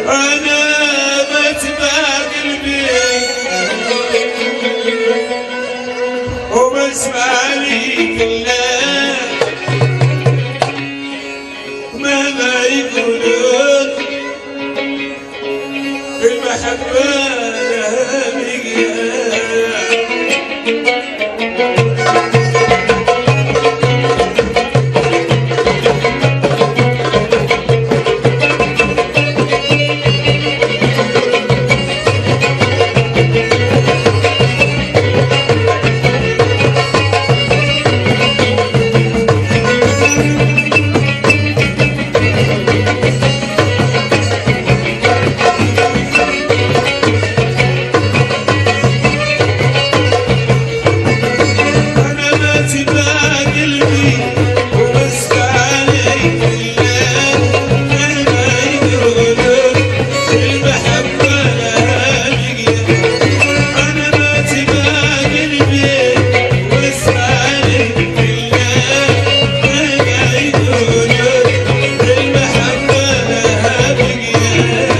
انا بتبع قلبي وبسمع لي كله مهما يقولون المحبة لها مقياس أنا ما تبع قلبي وبسمع علي الليل مهما يقولون المحبة لها مقياس أنا ما تبع قلبي وبسمع علي الليل مهما يقولون المحبة لها مقياس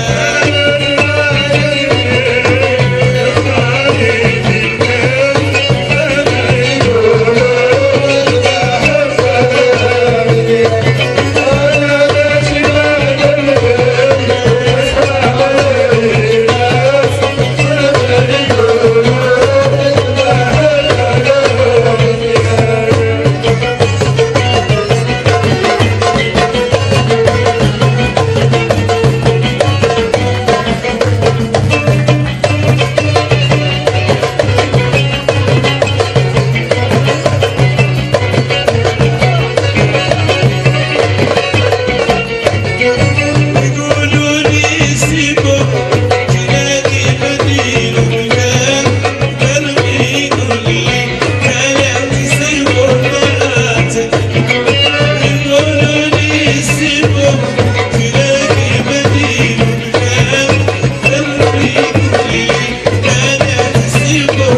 يقولوا لي سيبه تلاقي بديل وكان قلبي يقول لي كلام سيبه بناتك يقولوا لي سيبه تلاقي بديل وكان قلبي يقول لي كلام سيبه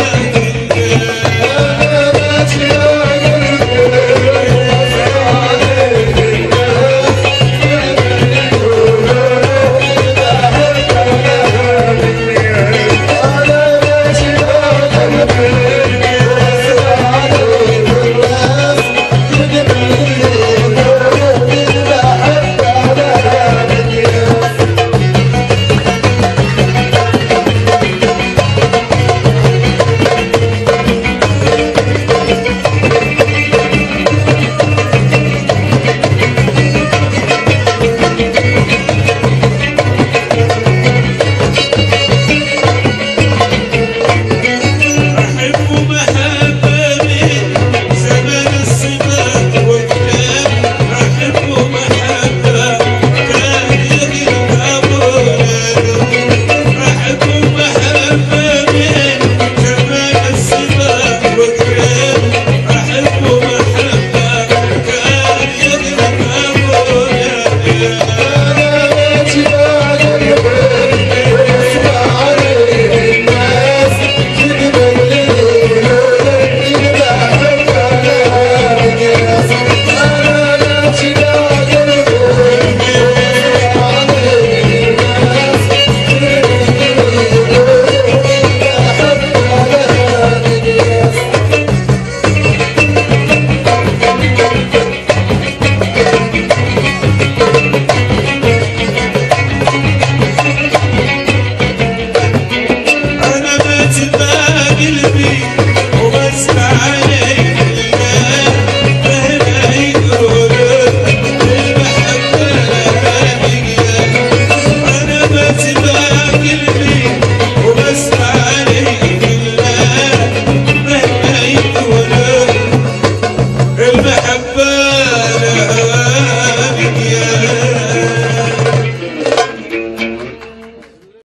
بناتك أحب محبة من زمن الصبا والكلام أحب محبة كان يغلب أولاده أحب محبة من زمن الصبا والكلام أحب محبة كان يغلب أولاده أنا بتبع قلبي